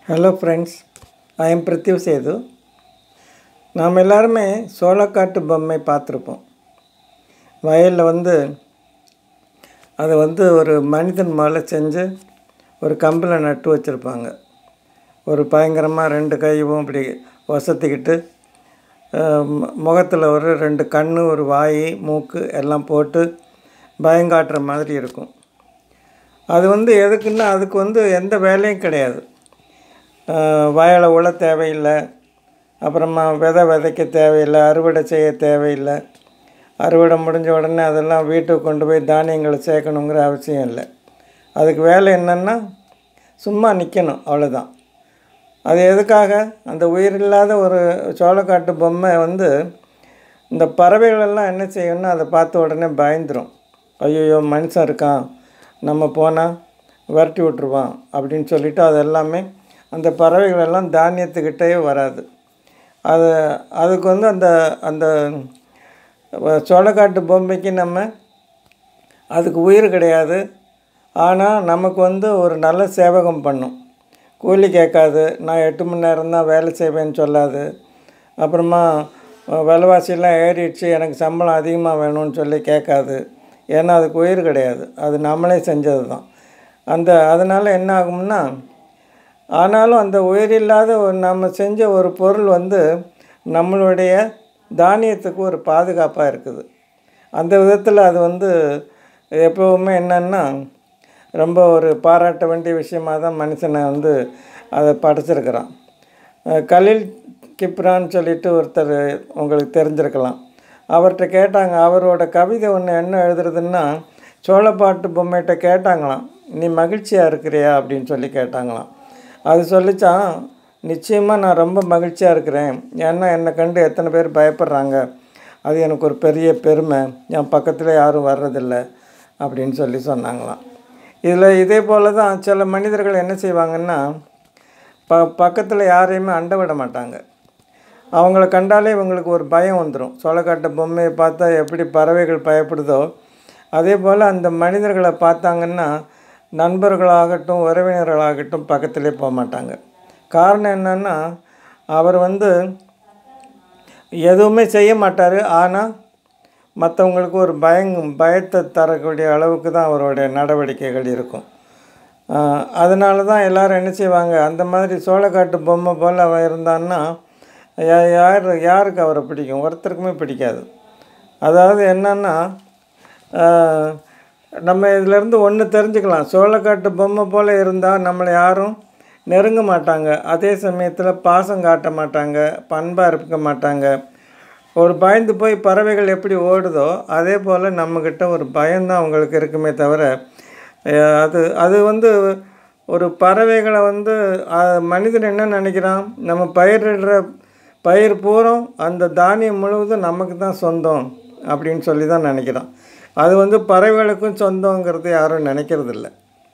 hello friends I am Prithiv Sethu நாம் எல்லாருமே சோளக்காட்டு பொம்மை பார்த்துருப்போம் வயலில் வந்து அதை வந்து ஒரு முனிதன் மேலே செஞ்சு ஒரு கம்பில் நட்டு வச்சுருப்பாங்க ஒரு பயங்கரமாக ரெண்டு கையும் இப்படி வசத்திக்கிட்டு முகத்தில் ஒரு ரெண்டு கண் ஒரு வாய் மூக்கு எல்லாம் போட்டு பயங்காட்டுற மாதிரி இருக்கும் அது வந்து எதுக்குன்னா அதுக்கு வந்து எந்த வேலையும் கிடையாது ஆஹ் வயலை உழ தேவையில்லை அப்புறமா விதை விதைக்க தேவையில்லை அறுவடை செய்ய தேவையில்லை அறுவடை முடிஞ்ச உடனே அதெல்லாம் வீட்டுக்கு கொண்டு போய் தானியங்களை சேர்க்கணுங்கிற அவசியம் இல்லை அதுக்கு வேலை என்னென்னா சும்மா நிற்கணும் அவ்வளோதான் அது எதுக்காக அந்த உயிரில்லாத ஒரு சோளக்காட்டு பொம்மை வந்து இந்த பறவைகளெல்லாம் என்ன செய்யணும்னா அதை பார்த்த உடனே பயந்துரும் ஐயோ மனுஷன் இருக்கான் நம்ம போனால் விரட்டி விட்ருவான் அப்படின்னு சொல்லிட்டு அது எல்லாமே அந்த பறவைகள் எல்லாம் தானியத்துக்கிட்டே வராது அது அதுக்கு வந்து அந்த அந்த சோளக்காட்டு பொம்மைக்கு நம்ம அதுக்கு உயிர் கிடையாது ஆனால் நமக்கு வந்து ஒரு நல்ல சேவகம் பண்ணும் கூலி கேட்காது நான் எட்டு மணி நேரம் தான் வேலை செய்வேன்னு சொல்லாது அப்புறமா அஹ், விலைவாசியெல்லாம் ஏறிடுச்சு எனக்கு சம்பளம் அதிகமாக வேணும்னு சொல்லி கேட்காது ஏன்னா அதுக்கு உயிர் கிடையாது அது நம்மளே செஞ்சது தான் அந்த அதனால் என்ன ஆகும்னா ஆனாலும் அந்த உயிரில்லாத ஒரு நம்ம செஞ்ச ஒரு பொருள் வந்து நம்மளுடைய தானியத்துக்கு ஒரு பாதுகாப்பாக இருக்குது அந்த விதத்தில் அது வந்து எப்போவுமே என்னன்னா ரொம்ப ஒரு பாராட்ட வேண்டிய விஷயமாக தான் மனுஷனை வந்து அதை படைச்சிருக்கிறான் அஹ் கலீல் கிப்ரான்னு சொல்லிட்டு ஒருத்தர் உங்களுக்கு தெரிஞ்சிருக்கலாம் அவர்கிட்ட கேட்டாங்க அவரோட கவிதை ஒன்று என்ன எழுதுறதுன்னா சோளப்பாட்டு பொம்மைகிட்ட கேட்டாங்களாம் நீ மகிழ்ச்சியாக இருக்கிறியா அப்படின்னு சொல்லி கேட்டாங்களாம் அது சொல்லிச்சான் நிச்சயமாக நான் ரொம்ப மகிழ்ச்சியாக இருக்கிறேன் ஏன்னா என்னை கண்டு எத்தனை பேர் பயப்படுறாங்க அது எனக்கு ஒரு பெரிய பெருமை என் பக்கத்தில் யாரும் வர்றதில்ல அப்படின்னு சொல்லி சொன்னாங்களாம் இதில் இதே போல் தான் சில மனிதர்கள் என்ன செய்வாங்கன்னா ப பக்கத்தில் யாரையுமே அண்ட விட மாட்டாங்க அவங்கள கண்டாலே இவங்களுக்கு ஒரு பயம் வந்துடும் சோளக்காட்டு பொம்மையை பார்த்தா எப்படி பறவைகள் பயப்படுதோ அதே போல் அந்த மனிதர்களை பார்த்தாங்கன்னா நண்பர்களாகட்டும் உறவினர்களாகட்டும் பக்கத்திலே போக மாட்டாங்க காரணம் என்னன்னா அவர் வந்து எதுவுமே செய்ய மாட்டார் ஆனால் மற்றவங்களுக்கு ஒரு பயங் பயத்தை தரக்கூடிய அளவுக்கு தான் அவருடைய நடவடிக்கைகள் இருக்கும் அதனால தான் எல்லோரும் என்ன செய்வாங்க அந்த மாதிரி சோளக்காட்டு பொம்மை போல் அவன் இருந்தான்னா யா- யார் யாருக்கு அவரை பிடிக்கும் ஒருத்தருக்குமே பிடிக்காது அதாவது என்னன்னா ஆஹ், நம்ம இதிலேருந்து ஒன்று தெரிஞ்சுக்கலாம் சோளக்காட்டு பொம்மை போல் இருந்தால் நம்மளை யாரும் நெருங்க மாட்டாங்க அதே சமயத்தில் பாசம் காட்ட மாட்டாங்க பண்பாக இருக்க மாட்டாங்க ஒரு பயந்து போய் பறவைகள் எப்படி ஓடுதோ அதே போல் நம்மக்கிட்ட ஒரு பயம்தான் அவங்களுக்கு இருக்குமே தவிர அஹ், அது அது வந்து ஒரு பறவைகளை வந்து அஹ், மனிதன் என்ன நினைக்கிறான் நம்ம பயிரிடுற பயிர் பூரம் அந்த தானியம் முழுவதும் நமக்கு தான் சொந்தம் அப்படின்னு சொல்லி தான் நினைக்கிறான் அது வந்து பறவைகளுக்கும் சொந்தங்கிறது யாரும் நினைக்கிறதில்ல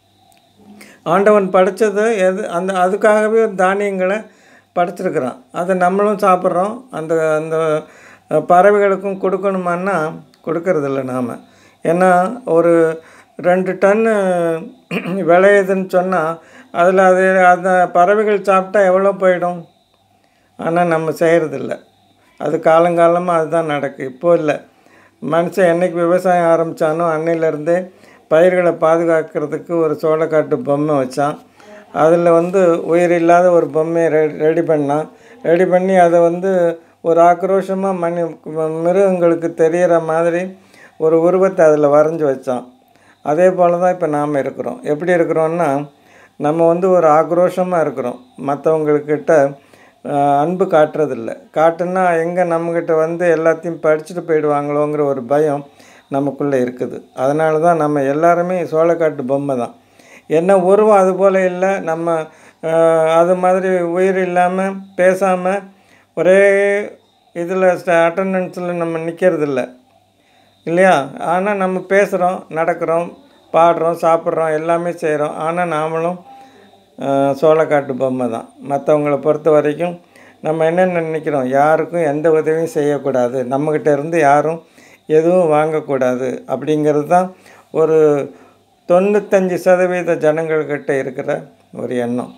ஆண்டவன் படைச்சது எது அந்த அதுக்காகவே தானியங்களை படைச்சிருக்கிறான் அதை நம்மளும் சாப்பிட்றோம் அந்த அந்த அஹ், பறவைகளுக்கும் கொடுக்கணுமான்னா கொடுக்கறதில்ல நாம் ஏன்னா ஒரு ரெண்டு டன்னு விளையுதுன்னு சொன்னால் அதில் அது அந்த பறவைகள் சாப்பிட்டா எவ்வளோ போயிடும் ஆனால் நம்ம செய்கிறதில்ல அது காலங்காலமாக அதுதான் நடக்கு இப்போ இல்லை மனுஷன் என்னைக்கு விவசாயம் ஆரம்பித்தானோ அன்னையிலேருந்தே பயிர்களை பாதுகாக்கிறதுக்கு ஒரு சோளக்காட்டு பொம்மை வச்சான் அதில் வந்து உயிர் இல்லாத ஒரு பொம்மையை ரெ ரெடி பண்ணான் ரெடி பண்ணி அதை வந்து ஒரு ஆக்ரோஷமாக மனி மிருகங்களுக்கு தெரிகிற மாதிரி ஒரு உருவத்தை அதில் வரைஞ்சி வச்சான் அதே போல் தான் இப்போ நாம் இருக்கிறோம் எப்படி இருக்கிறோன்னா நம்ம வந்து ஒரு ஆக்ரோஷமாக இருக்கிறோம் மற்றவங்கக்கிட்ட அன்பு காட்டுறதில்ல காட்டுன்னா எங்கே நம்மக்கிட்ட வந்து எல்லாத்தையும் படிச்சுட்டு போயிடுவாங்களோங்கிற ஒரு பயம் நமக்குள்ளே இருக்குது அதனால தான் நம்ம எல்லாருமே சோளக்காட்டு பொம்மை தான் என்ன உருவம் அது போல் இல்லை நம்ம ஆஹ், அது மாதிரி உயிர் இல்லாமல் பேசாமல் ஒரே இதில் அட்டண்டன்ஸில் நம்ம நிற்கிறதில்ல இல்லையா ஆனால் நம்ம பேசுகிறோம் நடக்கிறோம் பாடுறோம் சாப்பிட்றோம் எல்லாமே செய்கிறோம் ஆனால் நாமளும் ஆஹ், சோளக்காட்டு பொம்மை தான் மற்றவங்கள பொறுத்த வரைக்கும் நம்ம என்ன நினைக்கிறோம் யாருக்கும் எந்த உதவியும் செய்யக்கூடாது நம்மக்கிட்ட இருந்து யாரும் எதுவும் வாங்கக்கூடாது அப்படிங்கிறது தான் ஒரு தொண்ணூத்தஞ்சு சதவீத ஜனங்கள்கிட்ட இருக்கிற ஒரு எண்ணம்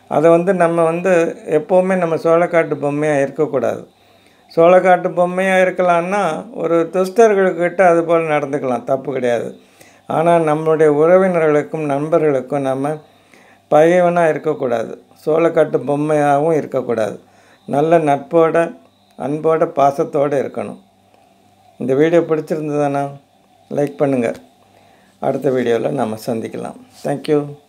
அதை வந்து நம்ம வந்து எப்போவுமே நம்ம சோளக்காட்டு பொம்மையாக இருக்கக்கூடாது சோளக்காட்டு பொம்மையாக இருக்கலான்னா ஒரு துஷ்டர்கள்கிட்ட அது போல் நடந்துக்கலாம் தப்பு கிடையாது ஆனால் நம்மளுடைய உறவினர்களுக்கும் நண்பர்களுக்கும் நம்ம பகைவனாக இருக்கக்கூடாது சோளக்காட்டு பொம்மையாகவும் இருக்கக்கூடாது நல்ல நட்போட அன்போட பாசத்தோடு இருக்கணும் இந்த வீடியோ பிடிச்சிருந்ததுன்னா லைக் பண்ணுங்கள் அடுத்த வீடியோவில் நம்ம சந்திக்கலாம் தேங்க்யூ